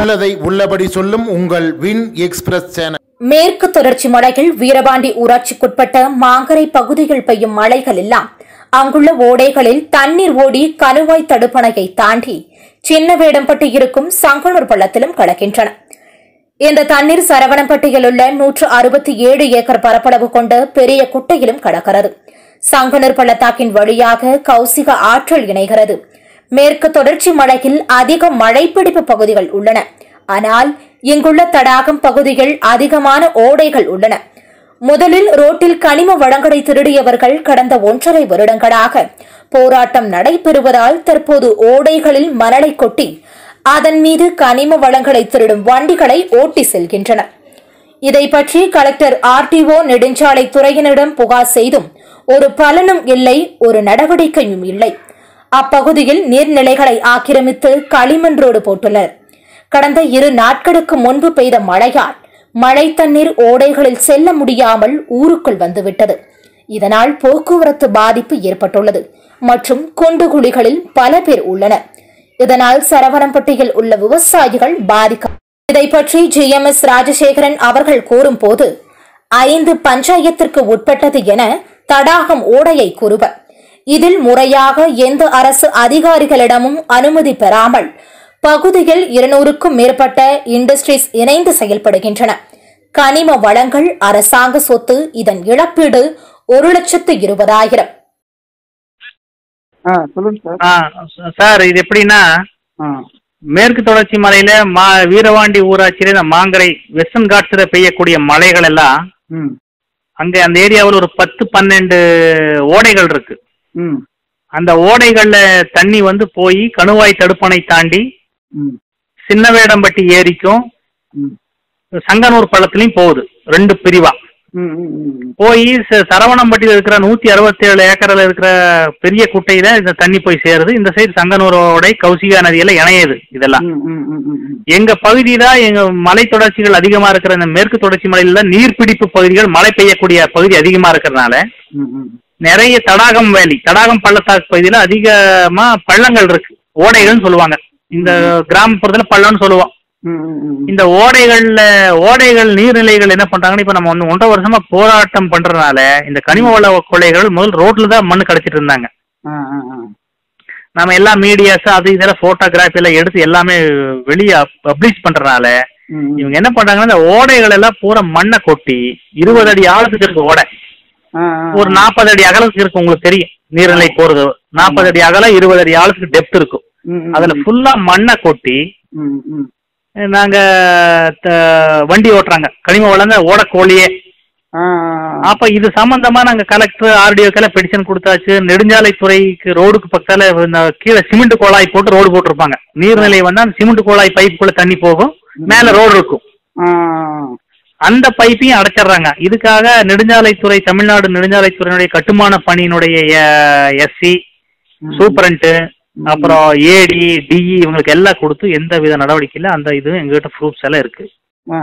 உள்ளதை உள்ளபடி சொல்லும் உங்கள் வின் எக்ஸ்பிரஸ் சேனல் மேற்கு தொடர்ச்சி மலையில் வீரபாண்டி ஊராட்சிக்குட்பட்ட மாங்கரை பகுதியில் பெய்யும் மழைகள் எல்லாம் அங்குள்ள ஓடைகளில் தண்ணீர் ஓடி கணுவாய் தடுப்பணையை தாண்டி சின்ன வேடம்பட்டு இருக்கும் சங்கனூர் பள்ளத்திலும் கலக்கின்றன இந்த தண்ணீர் சரவணம்பட்டியில் உள்ள நூற்று அறுபத்தி ஏழு ஏக்கர் பரப்பளவு கொண்ட பெரிய குட்டையிலும் கடக்கிறது சங்கனூர் பள்ளத்தாக்கின் வழியாக கௌசிக ஆற்றல் இணைகிறது மேற்கு தொடர்ச்சி மலையில் அதிக மழைப்பிடிப்பு பகுதிகள் உள்ளன ஆனால் இங்குள்ள தடாகம் பகுதியில் அதிகமான ஓடைகள் உள்ளன முதலில் ரோட்டில் கனிம வளங்களை திருடியவர்கள் கடந்த ஒன்றரை வருடங்களாக போராட்டம் நடைபெறுவதால் தற்போது ஓடைகளில் மணலை கொட்டி அதன் மீது கனிம வளங்களை திருடும் வண்டிகளை ஓட்டி செல்கின்றனர் இதை பற்றி கலெக்டர் ஆர்டிஓ நெடுஞ்சாலை துறையினரிடம் புகார் செய்தும் ஒரு பலனும் இல்லை ஒரு நடவடிக்கையும் இல்லை அப்பகுதியில் நீர்நிலைகளை ஆக்கிரமித்து களிமண் ரோடு போட்டுள்ளனர் கடந்த இரு நாட்களுக்கு முன்பு பெய்த மழையால் மழை தண்ணீர் ஓடைகளில் செல்ல முடியாமல் ஊருக்குள் வந்துவிட்டது இதனால் போக்குவரத்து பாதிப்பு ஏற்பட்டுள்ளது மற்றும் குண்டு குழிகளில் பல பேர் உள்ளனர் இதனால் சரவணம்பட்டியில் உள்ள விவசாயிகள் பாதிக்க இதை பற்றி ஜிஎம்எஸ் ராஜசேகரன் அவர்கள் கூறும்போது ஐந்து பஞ்சாயத்திற்கு உட்பட்டது என தடாகம் ஓடையை கூறுவர் இதில் முறையாக எந்த அரசு அதிகாரிகளிடமும் அனுமதி பெறாமல் பகுதியில் இருநூறுக்கும் மேற்பட்ட இண்டஸ்ட்ரீஸ் இணைந்து செயல்படுகின்றன கனிம வளங்கள் அரசாங்க சொத்து இதன் இழப்பீடு ஒரு லட்சத்து இருபதாயிரம் ஆ சொல்லுங்க சார் ஆ ச- சார் இது எப்படின்னா ஆ மேற்கு தொடர்ச்சி மலையில மா வீரவாண்டி ஊராட்சியில இந்த மாங்கரை வெஸ்டர்ன் காட்ஸ்ல பெய்யக்கூடிய மலைகள் எல்லாம் ம் அங்க அந்த ஏரியாவில் ஒரு பத்து பன்னெண்டு ஓடைகள் இருக்கு ம் அந்த ஓடைகள்ல தண்ணி வந்து போய் கணுவாய் தடுப்பணை தாண்டி ம் சின்னவேடம்பட்டி ஏரிக்கும் ம் சங்கனூர் பள்ளத்துலயும் போகுது ரெண்டு பிரிவா ம் ம் ம் போய் ச- சரவணம்பட்டியில் இருக்கிற நூத்தி அறுபத்தேழு ஏக்கரில் இருக்கிற பெரிய குட்டையில இந்த தண்ணி போய் சேருது இந்த சைடு சங்கனூரோட கௌசிகா நதியில இணையுது இதெல்லாம் ம் ம் ம் ம் ம் எங்க பகுதி தான் எங்க மலை தொடர்ச்சிகள் அதிகமா இருக்கிற இந்த மேற்கு தொடர்ச்சி மலையில நீர்பிடிப்பு பகுதிகள் மழை பெய்யக்கூடிய பகுதி அதிகமா இருக்கிறதுனால ம் ம் நிறைய தடாகம் வேலி தடாகம் பள்ளத்தாக்கு பகுதியில அதிகமா பள்ளங்கள் இருக்கு ஓடைகள்னு சொல்லுவாங்க இந்த கிராமப்புறத்துல பள்ளம்னு சொல்லுவோம் ம் ம் ம் இந்த ஓடைகள்ல ஓடைகள் நீர்நிலைகள் என்ன பண்றாங்கன்னா இப்ப நம்ம வந்து ஒன்றரை வருஷமா போராட்டம் பண்றதுனால இந்த கனிம வள கொள்ளைகள் முதல் ரோட்ல தான் மண்ணு கடத்திட்டு இருந்தாங்க ஆ ஆ ஆ நம்ம எல்லா மீடியாஸ் அது இதெல்லாம் போட்டோகிராஃபி எல்லாம் எடுத்து எல்லாமே வெளியே பப்ளிஷ் பண்றதுனால ம் ம் இவங்க என்ன பண்றாங்கன்னா இந்த ஓடைகள் எல்லாம் பூரா மண்ணை கொட்டி இருபது அடி ஆழத்துக்கு இருக்கு ஓடை ஆ ஆ ஒரு நாற்பது அடி அகலத்துக்கு இருக்கு உங்களுக்கு தெரியும் நீர்நிலை போறது நாற்பது அடி அகலம் இருபது அடி ஆழத்துக்கு டெப்த் இருக்கும் ம் ம் அதுல ஃபுல்லா மண்ணை கொட்டி ம் ம் நாங்க த- வண்டி ஓட்டுறாங்க கனிம வளர்ந்த ஓடக்கோழியே ஆ அப்ப இது சம்பந்தமா நாங்க கலெக்டர் ஆர்டிஓக்கெல்லாம் பெட்டிஷன் கொடுத்தாச்சு நெடுஞ்சாலைத்துறைக்கு ரோடுக்கு பக்கத்துல இந்த கீழே சிமெண்ட் குழாய் போட்டு ரோடு போட்டிருப்பாங்க நீர்நிலை வந்து அந்த சிமெண்ட் குழாய் பைப்புக்குள்ள தண்ணி போகும் மேல ரோடு இருக்கும் ஆ அந்த பைப்பையும் அடைச்சிடுறாங்க இதுக்காக நெடுஞ்சாலைத்துறை தமிழ்நாடு நெடுஞ்சாலைத்துறையினுடைய கட்டுமான பணியினுடைய எஸ்சி சூப்பரண்ட் அப்புறம் ஏடி டிஇ இவங்களுக்கு எல்லாம் கொடுத்து எந்த வித நடவடிக்கையில அந்த இது எங்ககிட்ட ப்ரூஃப்ஸ் எல்லாம் இருக்கு ஆ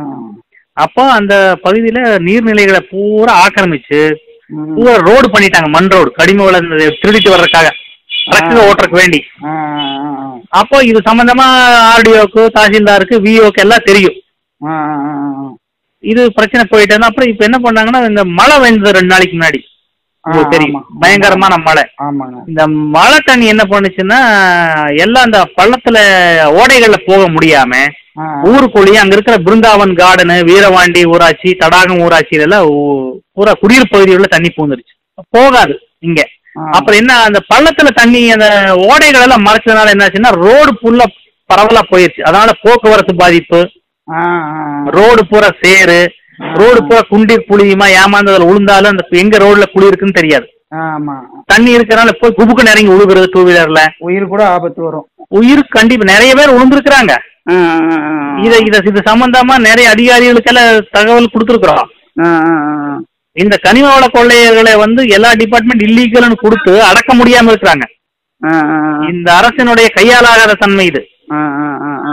அப்போ அந்த பகுதியில நீர்நிலைகளை பூரா ஆக்கிரமிச்சு ம் பூரா ரோடு பண்ணிட்டாங்க மண் ரோடு கடிம வள திருடிட்டு வர்றதுக்காக ட்ரக்கு ஓட்டுறதுக்கு வேண்டி ஆ அப்போ இது சம்பந்தமா ஆர்டிஓக்கு தாசில்தாருக்கு விஓக்கு எல்லாம் தெரியும் ஆ ஆ இது பிரச்சனை போயிட்டு இருந்தா அப்புறம் இப்போ என்ன பண்ணாங்கன்னா இந்த மழை வெந்தது ரெண்டு நாளைக்கு முன்னாடி உங்களுக்கு தெரியும் ஆமா. பயங்கரமான மழை ஆமாங்க இந்த மழை தண்ணி என்ன பண்ணுச்சுன்னா எல்லாம் அந்த பள்ளத்துல ஓடைகள்ல போக முடியாம ஆ ஊருக்குள்ளேயே அங்க இருக்கிற பிருந்தாவன் கார்டனு வீரவாண்டி ஊராட்சி தடாகம் ஊராட்சி இதெல்லாம் ஊ- பூரா குடியிருப்பு பகுதிகளில் தண்ணி பூந்துருச்சு போகாது இங்க ஆ. அப்புறம் என்ன அந்த பள்ளத்துல தண்ணி அந்த ஓடைகள் எல்லாம் மறைச்சதுனால என்னாச்சுன்னா ரோடு ஃபுல்லா பரவலா போயிருச்சு அதனால போக்குவரத்து பாதிப்பு ஆ ஆ ரோடு பூரா சேரு ரோடு பூரா குண்டி குழியுமா ஏமாந்து அதுல விழுந்தாலும் அந்த எங்க ரோட்ல குழி இருக்குன்னு தெரியாது ஆமா தண்ணி இருக்கிறனால போய் குபுக்கு இறங்கி விழுகுறது டூ வீலர்ல உயிர் கூட ஆபத்து வரும் உயிர் கண்டிப்பா நிறைய பேர் விழுந்திருக்கிறாங்க ஆ ஆ ஆ இத இத இது சம்பந்தமா நிறைய அதிகாரிகளுக்கெல்லாம் தகவல் கொடுத்துருக்குறோம் ஆ ஆ ஆ இந்த கனிம வள கொள்ளையர்களை வந்து எல்லா டிபார்ட்மெண்ட் இல்லீகல்னு கொடுத்து அடக்க முடியாம இருக்கிறாங்க ஆ ஆ இந்த அரசினுடைய கையாலாகாத தன்மை இது ஆ ஆ ஆ ஆ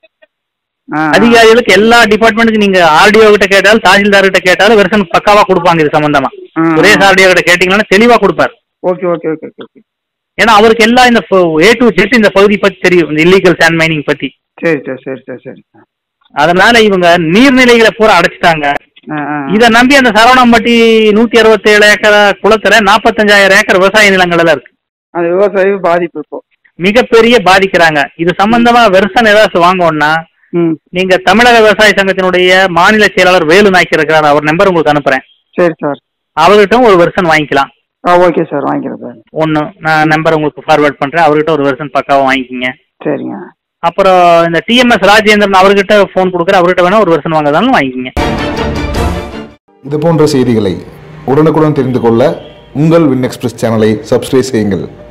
ஆ அதிகாரிகளுக்கு எல்லா டிபார்ட்மெண்ட்டுக்கு நீங்க ஆர்டிஓ கிட்ட கேட்டாலும் தாசில்தார் கிட்ட கேட்டாலும் வெர்ஷன் பக்காவா கொடுப்பாங்க இது சம்பந்தமா ஆ. சுரேஷ் ஆர்டிஓ கிட்ட கேட்டீங்கன்னா தெளிவா கொடுப்பாரு okay okay okay okay okay ஏன்னா அவருக்கு எல்லாம் இந்த ஏ டு ஜெட் இந்த பகுதி பத்தி தெரியும் இந்த இல்லீகல் சாண்ட் மைனிங் பத்தி சரி சார் சரி சார் சரி சார் அதனால இவங்க நீர்நிலைகளை பூரா அடைச்சிட்டாங்க ஆ ஆ இத நம்பி அந்த சரவணம்பட்டி நூத்தி அறுபத்தி ஏழு ஏக்கர் குளத்துல நாற்பத்தஞ்சாயிரம் ஏக்கர் விவசாய நிலங்கள் எல்லாம் இருக்கு அந்த விவசாயி பாதிப்பு இப்போ மிகப்பெரிய பாதிக்கிறாங்க இது சம்பந்தமா வெர்சன் ஏதாச்சும் வாங்கணும்னா ம் நீங்க தமிழக விவசாய சங்கத்தினுடைய மாநில செயலாளர் வேலு நாய்க்கு இருக்கிறார் அவர் நம்பர் உங்களுக்கு அனுப்புறேன் சரி சார் அவர்கிட்ட ஒரு வெர்சன் வாங்கிக்கலாம் ஆ ஓகே சார் வாங்கிக்கிறேன் சார் ஒன்று நான் நம்பர் உங்களுக்கு ஃபார்வர்ட் பண்றேன் அவர்கிட்ட ஒரு வெர்சன் பக்காவா வாங்கிக்கிங்க சரிங்க அப்புறம் இந்த டிஎம்எஸ் ராஜேந்திரன் அவர்கிட்ட ஃபோன் கொடுக்குற அவர்கிட்ட வேணா ஒரு வெர்சன் வாங்குறதாலும் வாங்கிக்கிங்க இது போன்ற செய்திகளை உடனுக்குடன் தெரிந்து கொள்ள உங்கள் வின் எக்ஸ்பிரஸ் சேனலை சப்ஸ்கிரைப் செய்யுங்கள்